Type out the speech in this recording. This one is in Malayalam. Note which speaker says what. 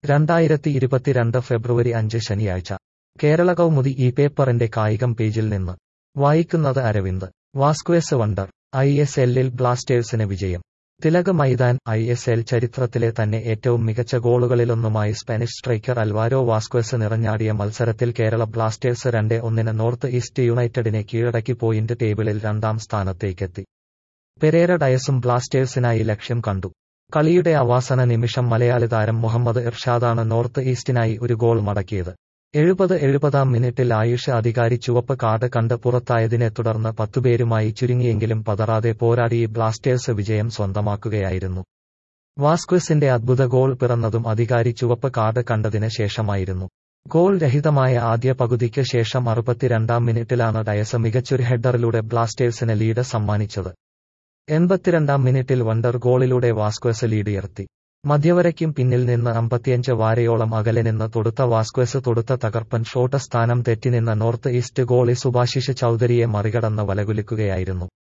Speaker 1: രണ്ടായിരത്തി ഇരുപത്തിരണ്ട് ഫെബ്രുവരി അഞ്ച് ശനിയാഴ്ച കേരള കൗമുദി ഈ പേപ്പറിന്റെ കായികം പേജിൽ നിന്ന് വായിക്കുന്നത് Aravind Vazquez wonder I S എല്ലിൽ ബ്ലാസ്റ്റേഴ്സിന് വിജയം Tilak Maidan I S L ചരിത്രത്തിലെ തന്നെ ഏറ്റവും മികച്ച ഗോളുകളിലൊന്നുമായി സ്പാനിഷ് സ്ട്രൈക്കർ അൽവാരോ വാസ്ക്വേസ് നിറഞ്ഞാടിയ മത്സരത്തിൽ കേരള ബ്ലാസ്റ്റേഴ്സ് രണ്ട് ഒന്നിന് നോർത്ത് ഈസ്റ്റ് യുണൈറ്റഡിനെ കീഴടക്കി പോയിന്റ് ടേബിളിൽ രണ്ടാം സ്ഥാനത്തേക്കെത്തി പെരേര ഡയസും ബ്ലാസ്റ്റേഴ്സിനായി ലക്ഷ്യം കണ്ടു കളിയുടെ അവസാന നിമിഷം മലയാളി താരം മുഹമ്മദ് ഇർഷാദാണ് നോർത്ത് ഈസ്റ്റിനായി ഒരു ഗോൾ മടക്കിയത് എഴുപത് എഴുപതാം മിനിറ്റിൽ ആയുഷ് അധികാരി ചുവപ്പ് കാർഡ് കണ്ട് പുറത്തായതിനെ തുടർന്ന് പത്തുപേരുമായി ചുരുങ്ങിയെങ്കിലും പതറാതെ പോരാടി ബ്ലാസ്റ്റേഴ്സ് വിജയം സ്വന്തമാക്കുകയായിരുന്നു വാസ്ക്വസിന്റെ അദ്ഭുത ഗോൾ പിറന്നതും അധികാരി ചുവപ്പ് കാർഡ് കണ്ടതിന് ശേഷമായിരുന്നു ഗോൾ രഹിതമായ ആദ്യ പകുതിക്ക് ശേഷം അറുപത്തിരണ്ടാം മിനിറ്റിലാണ് ഡയസ് മികച്ചൊരു ഹെഡറിലൂടെ ബ്ലാസ്റ്റേഴ്സിന് ലീഡ് സമ്മാനിച്ചത് എൺപത്തിരണ്ടാം മിനിറ്റിൽ വണ്ടർ ഗോളിലൂടെ വാസ്ക്വസ് ലീഡുയർത്തി മധ്യവരയ്ക്കും പിന്നിൽ നിന്ന് അമ്പത്തിയഞ്ച് വാരയോളം അകലെ നിന്ന് തൊടുത്ത വാസ്ക്വസ് തൊടുത്ത തകർപ്പൻ ഷോട്ട് സ്ഥാനം തെറ്റിനിന്ന നോർത്ത് ഈസ്റ്റ് ഗോളി സുഭാശിഷ് ചൌധരിയെ മറികടന്ന് വലകുലിക്കുകയായിരുന്നു